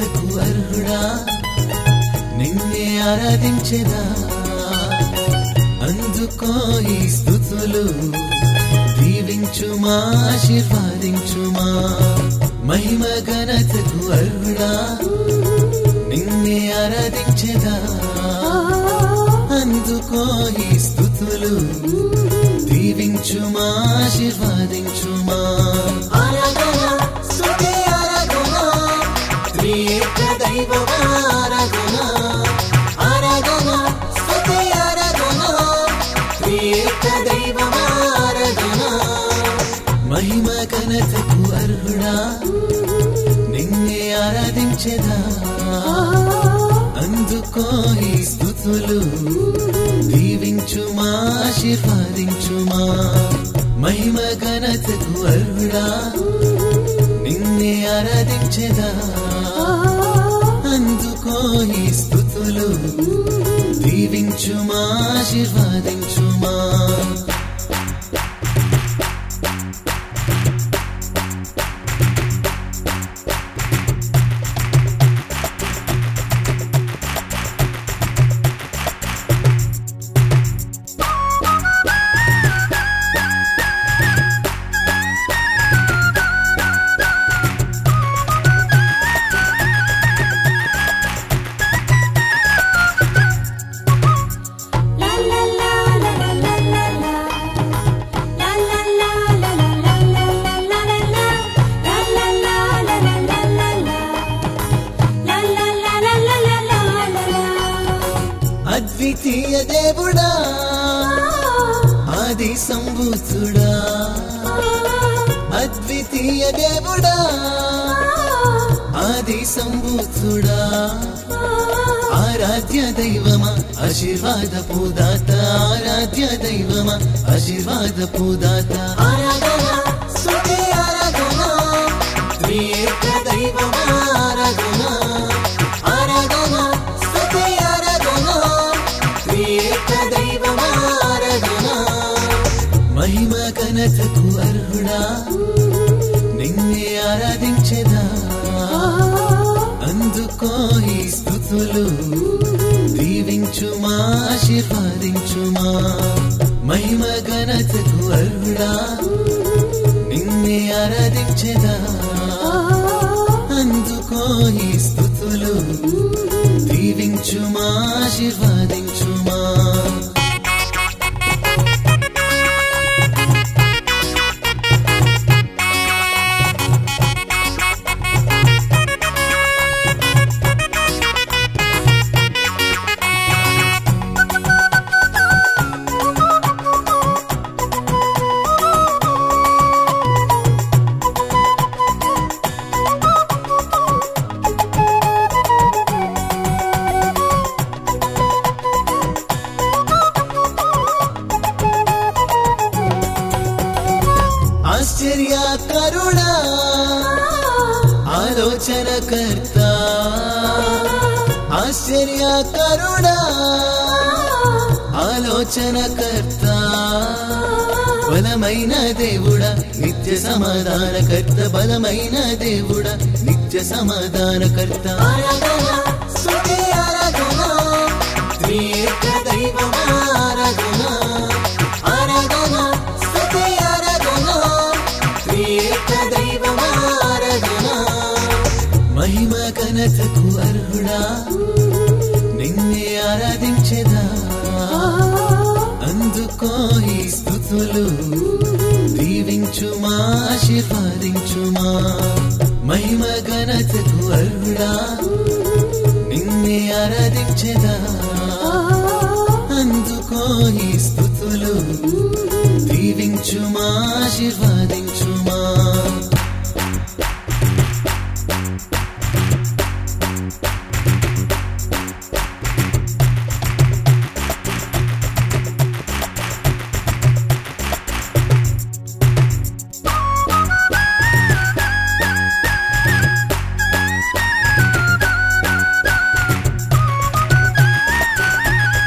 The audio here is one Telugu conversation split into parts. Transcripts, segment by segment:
ఘనతకు అర్హుడా నిన్నే ఆరాధించెదా అందుకో ఈ స్థుతులు దీవించుమా ఆశీర్వాదించుమా మహిమ ఘనతకు అర్హుడా నిన్నే ఆరాధించెదా అందుకో ఈ స్థుతులు దీవించుమా ఆశీర్వాదించుమా ఆరాధన స్తుతి ఆరాధన త్రియేక దైవమ ఆరాధన ఆరాధన స్తుతి ఆరాధన త్రియేక దైవమ ఆరాధన మహిమ ఘనతకు అర్హుడా నిన్నే ఆరాధించెదా అందుకో ఈ స్థుతులు దీవించుమా ఆశీర్వాదించుమా మహిమ ఘనతకు అర్హుడా నిన్నే ఆరాధించెదా అందుకో ఈ స్థుతులు దీవించుమా ఆశీర్వాదించుమా La la la la la la la la. La la la la la la la la la la la. La la la la la la la la. La la la la la la la la la. అద్వితీయ దేవుడా ఆది సంభూతుడా అద్వితీయ దేవుడా ఆది సంభూతుడా ఆరాధ్య దైవమా ఆశీర్వాద పూదాత ఆరాధ్య దైవమా ఆశీర్వాద పూదాత ఆరాధన స్తుతి ఆరాధన త్రియేక దైవమా ఆరాధన ఆరాధన స్తుతి ఆరాధన త్రియేక దైవమా ఆరాధన మహిమ ఘనతకు అర్హుడా నిన్నే ఆరాధించెదా అందుకో ఈ స్థుతులు దీవించుమా ఆశీర్వాదించుమా మహిమ ఘనతకు అర్హుడా నిన్నే ఆరాధించెదా అందుకో ఈ స్థుతులు దీవించుమా ఆశీర్వాదించుమా ఆశ్చర్యకరుడా ఆలోచనకర్త ఆశ్చర్యకరుడా ఆలోచనకర్త బలమైన దేవుడా నిత్య సమాధానకర్త బలమైన దేవుడా నిత్య సమాధానకర్త ఆరాధన స్తుతి ఆరాధన త్రియేక దైవమా ఆరాధన ఆరాధన స్తుతి ఆరాధన త్రియేక దైవమా ఆరాధన మహిమ ఘనతకు అర్హుడా నిన్నే ఆరాధించెదా అందుకో ఈ స్థుతులు దీవించుమా ఆశీర్వాదించుమా మహిమ ఘనతకు అర్హుడా నిన్నే ఆరాధించెదా అందుకో ఈ స్థుతులు దీవించుమా ఆశీర్వాదించుమా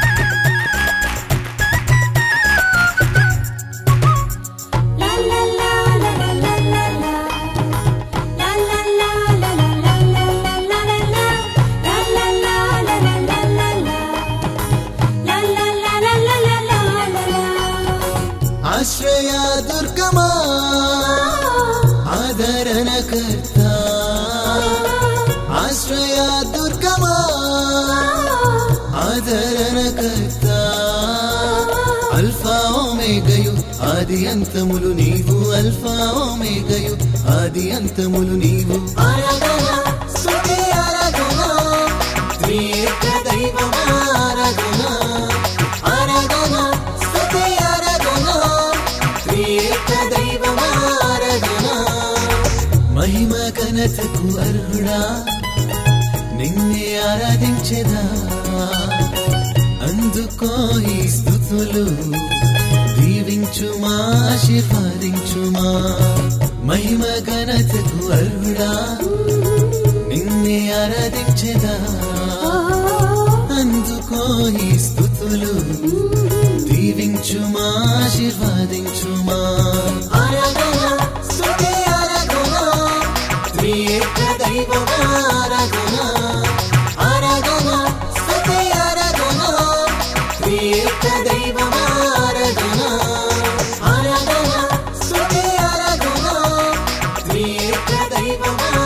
La la la ఆశ్రయ దుర్గమా ఆదరణకర్త అల్ఫా ఓమేగయు ఆది అంతములు నీవు అల్ఫా ఓమేగయు ఆది అంతములు నీవు ఆరాధన స్తుతి ఆరాధన త్రియేక దైవమా ఆరాధన ఆరాధన స్తుతి ఆరాధన త్రియేక దైవమా ఆరాధన మహిమ ఘనతకు అర్హుడా నిన్నే ఆరాధించెదా అందుకో ఈ స్థుతులు దీవించుమా ఆశీర్వాదించుమా మహిమ ఘనతకు అర్హుడా నిన్నే ఆరాధించెదా అందుకో ఈ స్థుతులు దీవించుమా ఆశీర్వాదించుమా ఆరాధన స్తుతి ఆరాధన త్రియేక దైవమా ఆరాధన ఆరాధన స్తుతి ఆరాధన త్రియేక దైవమా ఆరాధన ఆరాధన స్తుతి ఆరాధన త్రియేక దైవమా